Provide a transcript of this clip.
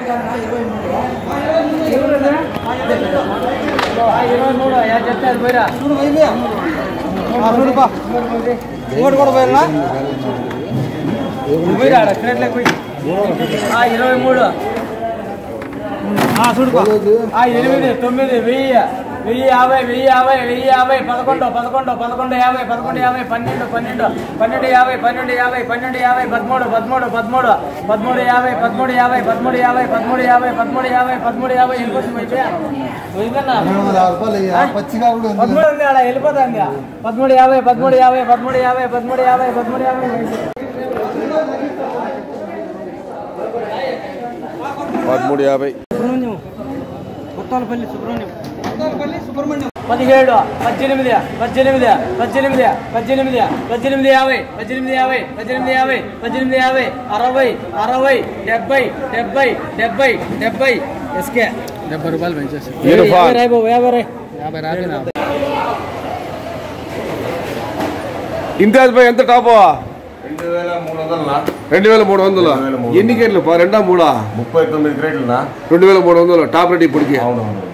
ఇరవై మూడు చెప్తారు పోయిరా ఇంకోటి కూడా పోయినా పోయిరా ఆడ క్రేట్లకు పోయి ఆ, ఇరవై మూడు చూడుకో ఆ, ఎనిమిది తొమ్మిది వెయ్యి వెయ్యి యాభై వెయ్యి యాభై వెయ్యి యాభై పదకొండు పదకొండు పదకొండు యాభై పదకొండు యాభై పన్నెండు పన్నెండు పన్నెండు యాభై పన్నెండు యాభై పన్నెండు యాభై పదమూడు పదమూడు పదమూడు పదమూడు యాభై పదమూడు యాభై పదమూడు యాభై పదమూడు యాభై పదమూడు యాభై పదమూడు యాభై వెళ్ళిపోతుంది అయిపోయా పోయిందన్నా పచ్చిగా కూడా పదమూడు ఉంది ఆడ వెళ్ళిపోతుంది పదమూడు యాభై పదమూడు యాభై పదమూడు యాభై పదమూడు యాభై పదమూడు యాభై పదమూడు యాభై సుబ్రహ్మణ్యం కొట్టాలపల్లి సుబ్రహ్మణ్యం సుబ్రహ్మణ్యం పదిహేడు పద్దెనిమిది పద్దెనిమిది పద్దెనిమిది పద్దెనిమిది పద్దెనిమిది యాభై పద్దెనిమిది యాభై పద్దెనిమిది యాభై పద్దెనిమిది యాభై అరవై అరవై డెబ్బై డెబ్బై డెబ్బై డెబ్బై ఎస్కే డెబ్బై రూపాయలు పెంచేసి యూనిఫామ్ యాభై బాబు యాభై రే యాభై రాదు ఇంతియాజ్ భాయ్ ఎంత టాపు రెండు వేల మూడు వందలనా రెండు వేల మూడు వందలు రెండు వేల మూడు ఎన్ని గేట్లు పా రెండా మూడా ముప్పై తొమ్మిది గ్రేడ్లనా రెండు వేల మూడు వందలు టాప్ రేట్ ఇప్పటికి అవునవును